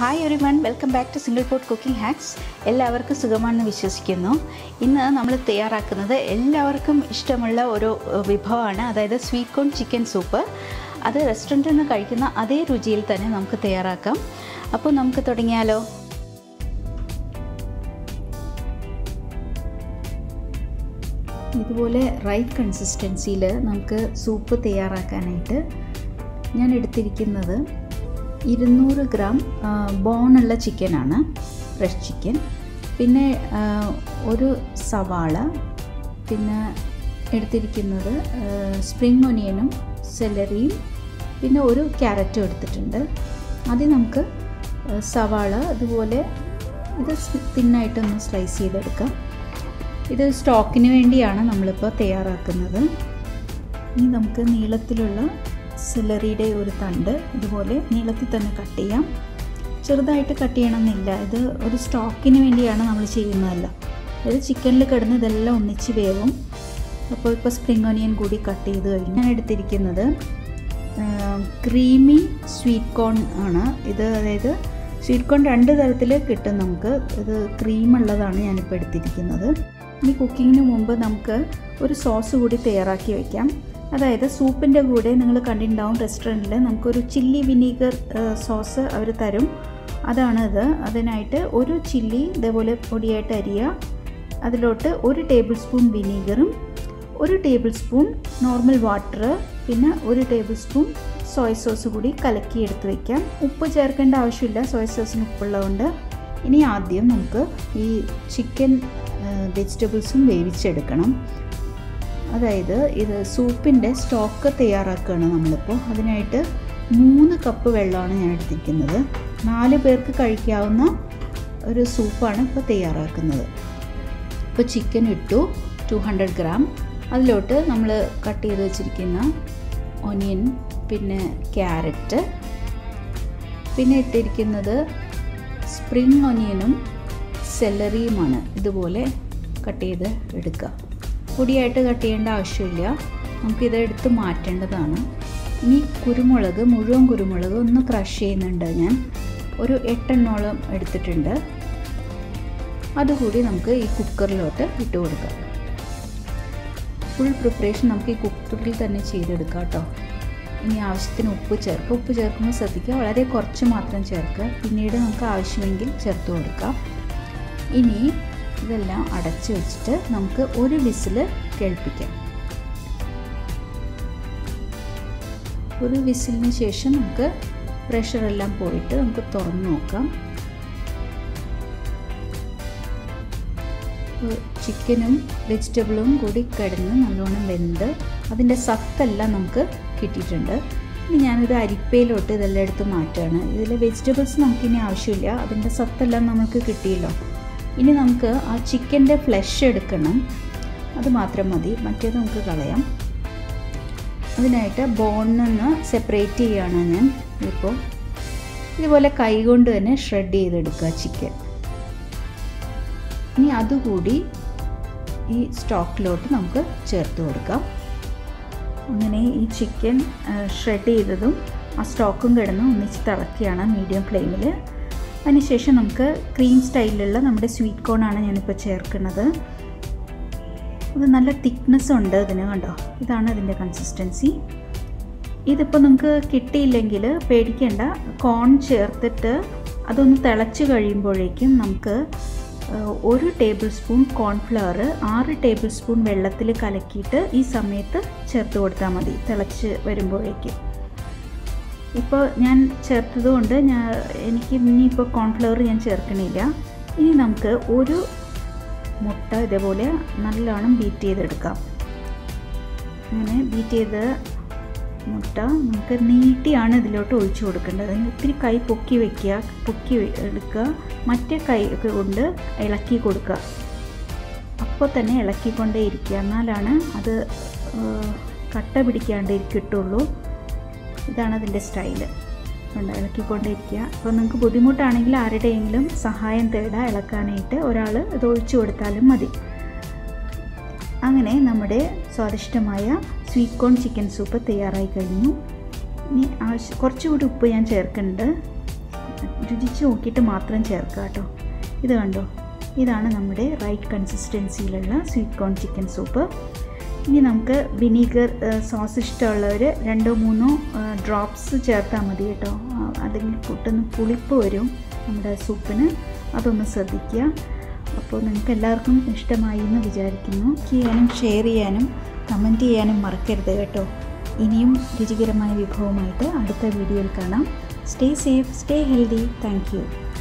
hi everyone welcome back to single pot cooking hacks എല്ലാവർക്കും സുഖമാണെന്ന് വിശ്വസിക്കുന്നു ഇന്ന് നമ്മൾ തയ്യാറാക്കുന്നത് എല്ലാവർക്കും ഇഷ്ടമുള്ള ഒരു ഏഹ്, വിഭവമാണ് അതായത് സ്വീറ്റ് കോൺ ചിക്കൻ സൂപ്പ് അത് റെസ്റ്റോറൻറ്റിൽ നിന്ന് കഴിക്കുന്ന അതേ രുചിയിൽ തന്നെ നമുക്ക് തയ്യാറാക്കാം അപ്പോൾ നമുക്ക് തുടങ്ങിയാലോ ഇതുപോലെ റൈറ്റ് കൺസിസ്റ്റൻസിയിൽ നമുക്ക് സൂപ്പ് തയ്യാറാക്കാനായിട്ട് ഞാൻ എടുത്തിരിക്കുന്നത് ഇരുന്നൂറ് ഗ്രാം ആ, ബോണുള്ള ചിക്കനാണ് ഫ്രഷ് ചിക്കൻ പിന്നെ ആ, ഒരു സവാള പിന്നെ എടുത്തിരിക്കുന്നത് ആ, സ്പ്രിംഗ് ഒനിയനും സെലറിയും പിന്നെ ഒരു ക്യാരറ്റും എടുത്തിട്ടുണ്ട് ആദ്യം നമുക്ക് ആ, സവാള അതുപോലെ ഇത് തിന്നായിട്ടൊന്ന് സ്ലൈസ് ചെയ്തെടുക്കാം ഇത് സ്റ്റോക്കിന് വേണ്ടിയാണ് നമ്മളിപ്പോൾ തയ്യാറാക്കുന്നത് ഇനി നമുക്ക് നീളത്തിലുള്ള സെലറിയുടെ ഒരു തണ്ട് ഇതുപോലെ നീളത്തിൽ തന്നെ കട്ട് ചെയ്യാം ചെറുതായിട്ട് കട്ട് ചെയ്യണമെന്നില്ല ഇത് ഒരു സ്റ്റോക്കിന് വേണ്ടിയാണ് നമ്മൾ ചെയ്യുന്നതല്ല അതായത് ചിക്കനിൽ കിടന്ന് ഇതെല്ലാം ഒന്നിച്ച് വേവും അപ്പോൾ ഇപ്പോൾ സ്പ്രിംഗ് ഒനിയൻ കൂടി കട്ട് ചെയ്ത് കഴിഞ്ഞ് ഞാൻ എടുത്തിരിക്കുന്നത് ക്രീമി സ്വീറ്റ് കോൺ ആണ് ഇത് അതായത് സ്വീറ്റ് കോൺ രണ്ട് തരത്തിൽ കിട്ടും നമുക്ക് ഇത് ക്രീം ഉള്ളതാണ് ഞാനിപ്പോൾ എടുത്തിരിക്കുന്നത് ഇനി കുക്കിങ്ങിന് മുമ്പ് നമുക്ക് ഒരു സോസ് കൂടി തയ്യാറാക്കി വയ്ക്കാം അതായത് സൂപ്പിൻ്റെ കൂടെ നിങ്ങൾ കണ്ടിട്ടുണ്ടാവും റെസ്റ്റോറൻറ്റിൽ നമുക്കൊരു ചില്ലി വിനീഗർ സോസ് അവർ തരും അതാണ് ഇത് അതിനായിട്ട് ഒരു ചില്ലി ഇതേപോലെ പൊടിയായിട്ട് അരിയുക അതിലോട്ട് ഒരു ടേബിൾ സ്പൂൺ വിനീഗറും ഒരു ടേബിൾ സ്പൂൺ നോർമൽ വാട്ടർ പിന്നെ ഒരു ടേബിൾ സ്പൂൺ സോയ സോസ് കൂടി കലക്കി എടുത്ത് വയ്ക്കാം ഉപ്പ് ചേർക്കേണ്ട ആവശ്യമില്ല സോയ സോസിന് ഉപ്പുള്ളതുകൊണ്ട് ഇനി ആദ്യം നമുക്ക് ഈ ചിക്കൻ വെജിറ്റബിൾസും വേവിച്ചെടുക്കണം അതായത് ഇത് സൂപ്പിൻ്റെ സ്റ്റോക്ക് തയ്യാറാക്കുകയാണ് നമ്മളിപ്പോൾ അതിനായിട്ട് മൂന്ന് കപ്പ് വെള്ളമാണ് ഞാൻ എടുത്തിരിക്കുന്നത് നാല് പേർക്ക് കഴിക്കാവുന്ന ഒരു സൂപ്പാണ് ഇപ്പോൾ തയ്യാറാക്കുന്നത് ഇപ്പോൾ ചിക്കൻ ഇട്ടു ടു ഹൺഡ്രഡ് ഗ്രാം അതിലോട്ട് നമ്മൾ കട്ട് ചെയ്ത് വെച്ചിരിക്കുന്ന ഒനിയൻ പിന്നെ ക്യാരറ്റ് പിന്നെ ഇട്ടിരിക്കുന്നത് സ്പ്രിങ് ഒനിയനും സെല്ലറിയുമാണ് ഇതുപോലെ കട്ട് ചെയ്ത് എടുക്കുക പൊടിയായിട്ട് കട്ട് ചെയ്യേണ്ട ആവശ്യമില്ല നമുക്കിത് എടുത്ത് മാറ്റേണ്ടതാണ് ഇനി കുരുമുളക് മുഴുവൻ കുരുമുളക് ഒന്ന് ക്രഷ് ചെയ്യുന്നുണ്ട് ഞാൻ ഒരു എട്ടെണ്ണോളം എടുത്തിട്ടുണ്ട് അതുകൂടി നമുക്ക് ഈ കുക്കറിലോട്ട് ഇട്ട് കൊടുക്കാം ഫുൾ പ്രിപ്പറേഷൻ നമുക്ക് ഈ കുക്കറിൽ തന്നെ ചെയ്തെടുക്കാം കേട്ടോ ഇനി ആവശ്യത്തിന് ഉപ്പ് ചേർക്കുക ഉപ്പ് ചേർക്കുമ്പോൾ ശ്രദ്ധിക്കുക വളരെ കുറച്ച് മാത്രം ചേർക്കുക പിന്നീട് നമുക്ക് ആവശ്യമെങ്കിൽ ചേർത്ത് കൊടുക്കാം ഇനി ഇതെല്ലാം അടച്ചു വെച്ചിട്ട് നമുക്ക് ഒരു വിസിൽ കേൾപ്പിക്കാം ഒരു വിസിലിന് ശേഷം നമുക്ക് പ്രഷറെല്ലാം പോയിട്ട് നമുക്ക് തുറന്ന് നോക്കാം ചിക്കനും വെജിറ്റബിളും കൂടി കിടന്ന് നല്ലോണം വെന്ത് അതിൻ്റെ സത്തെല്ലാം നമുക്ക് കിട്ടിയിട്ടുണ്ട് ഇനി ഞാനൊരു അരിപ്പയിലോട്ട് ഇതെല്ലാം എടുത്ത് മാറ്റുകയാണ് ഇതിൽ വെജിറ്റബിൾസ് നമുക്കിനി ആവശ്യമില്ല അതിൻ്റെ സത്തെല്ലാം നമുക്ക് കിട്ടിയല്ലോ ഇനി നമുക്ക് ആ ചിക്കൻ്റെ ഫ്ലഷ് എടുക്കണം അത് മാത്രം മതി മറ്റേത് നമുക്ക് കളയാം അതിനായിട്ട് ബോണിൽ നിന്ന് സെപ്പറേറ്റ് ചെയ്യുകയാണ് ഞാൻ ഇപ്പോൾ ഇതുപോലെ കൈകൊണ്ട് തന്നെ ഷ്രെഡ് ചെയ്തെടുക്കുക ചിക്കൻ ഇനി അതുകൂടി ഈ സ്റ്റോക്കിലോട്ട് നമുക്ക് ചേർത്ത് കൊടുക്കാം അങ്ങനെ ഈ ചിക്കൻ ഷ്രെഡ് ചെയ്തതും ആ സ്റ്റോക്കും കിടന്ന് ഒന്നിച്ച് തിളക്കുകയാണ് മീഡിയം ഫ്ലെയിമിൽ അതിനുശേഷം നമുക്ക് ക്രീം സ്റ്റൈലിലുള്ള നമ്മുടെ സ്വീറ്റ് കോണാണ് ഞാനിപ്പോൾ ചേർക്കുന്നത് ഇത് നല്ല തിക്നെസ് ഉണ്ട് ഇതിന് കണ്ടോ ഇതാണ് ഇതിൻ്റെ കൺസിസ്റ്റൻസി ഇതിപ്പോൾ നിങ്ങൾക്ക് കിട്ടിയില്ലെങ്കിൽ പേടിക്കേണ്ട കോൺ ചേർത്തിട്ട് അതൊന്ന് തിളച്ച് കഴിയുമ്പോഴേക്കും നമുക്ക് ഒരു ടേബിൾ സ്പൂൺ കോൺഫ്ലവർ ആറ് ടേബിൾ സ്പൂൺ വെള്ളത്തിൽ കലക്കിയിട്ട് ഈ സമയത്ത് ചേർത്ത് കൊടുത്താൽ മതി തിളച്ച് വരുമ്പോഴേക്കും ഇപ്പോൾ ഞാൻ ചേർത്തത് കൊണ്ട് ഞാൻ എനിക്ക് ഇനിയിപ്പോൾ കോൺഫ്ലവർ ഞാൻ ചേർക്കണില്ല ഇനി നമുക്ക് ഒരു മുട്ട ഇതേപോലെ നല്ലോണം ബീറ്റ് ചെയ്തെടുക്കാം അങ്ങനെ ബീറ്റ് ചെയ്ത് മുട്ട നമുക്ക് നീട്ടിയാണ് ഇതിലോട്ട് ഒഴിച്ചു കൊടുക്കേണ്ടത് ഒത്തിരി കൈ പൊക്കി വയ്ക്കുക പൊക്കി എടുക്കുക മറ്റേ കൈ കൊണ്ട് ഇളക്കി കൊടുക്കുക അപ്പോൾ തന്നെ ഇളക്കിക്കൊണ്ടേ ഇരിക്കുക എന്നാലാണ് അത് കട്ട പിടിക്കാണ്ട് കിട്ടുള്ളൂ ഇതാണ് അതിൻ്റെ സ്റ്റൈല് ഉണ്ട് ഇളക്കിക്കൊണ്ടിരിക്കുക അപ്പോൾ നിങ്ങൾക്ക് ബുദ്ധിമുട്ടാണെങ്കിൽ ആരുടെയെങ്കിലും സഹായം തേടാ ഇളക്കാനായിട്ട് ഒരാൾ ഇത് ഒഴിച്ചു കൊടുത്താലും മതി അങ്ങനെ നമ്മുടെ സ്വാദിഷ്ടമായ സ്വീറ്റ് കോൺ ചിക്കൻ സൂപ്പ് തയ്യാറായി കഴിഞ്ഞു ഇനി ആവശ്യം കുറച്ചുകൂടി ഉപ്പ് ഞാൻ ചേർക്കുന്നുണ്ട് രുചിച്ച് നോക്കിയിട്ട് മാത്രം ചേർക്കുക കേട്ടോ ഇത് കണ്ടോ ഇതാണ് നമ്മുടെ റൈറ്റ് കൺസിസ്റ്റൻസിയിലുള്ള സ്വീറ്റ് കോൺ ചിക്കൻ സൂപ്പ് ഇനി നമുക്ക് വിനീഗർ സോസ് ഇഷ്ടമുള്ളവർ രണ്ടോ മൂന്നോ ഡ്രോപ്സ് ചേർത്താൽ മതി കേട്ടോ ആ, അല്ലെങ്കിൽ പൊട്ടുന്ന പുളിപ്പ് വരും നമ്മുടെ സൂപ്പിന് അതൊന്ന് ശ്രദ്ധിക്കുക അപ്പോൾ നിങ്ങൾക്ക് എല്ലാവർക്കും ഇഷ്ടമായി എന്ന് വിചാരിക്കുന്നു ചെയ്യാനും ഷെയർ ചെയ്യാനും കമൻറ്റ് ചെയ്യാനും മറക്കരുത് കേട്ടോ ഇനിയും രുചികരമായ വിഭവമായിട്ട് അടുത്ത വീഡിയോയിൽ കാണാം stay safe stay healthy thank U